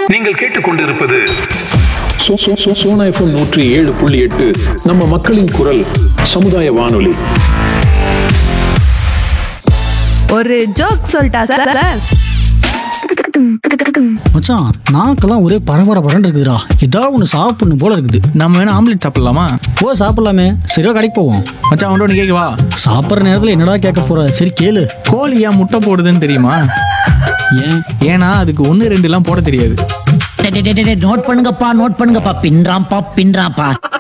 நீங்கள் கேட்டுக்கொண்டிருப்பது சோ- சோ- சோ- சோனா எஃப்எம் நூற்றி ஏழு புள்ளி எட்டு நம்ம மக்களின் குரல் சமுதாய வானொலி ஒரு ஜோக் சொல்லிட்டா சார் சார் மச்சான் நாக்கெல்லாம் ஒரே பரபர பரன்னு இருக்குதுடா ஏதாவது ஒன்று சாப்பிடணும் போல இருக்குது நம்ம வேணா ஆம்லெட் சாப்பிடலாமா ஓ சாப்பிடலாமே சரியா கடைக்கு போவோம் மச்சான் அவன்கிட்ட ஒன்று கேட்கவா சாப்பிட்ற நேரத்தில் என்னடா கேட்க போற சரி கேளு கோழி ஏன் முட்டை போடுதுன்னு தெரியுமா ஏன் ஏன்னா அதுக்கு ஒன்று ரெண்டுலாம் போட தெரியாது டே, டே, டே, டே, நோட் பண்ணுங்கப்பா நோட் பண்ணுங்கப்பா பின்றாம்பா பின்றாம்பா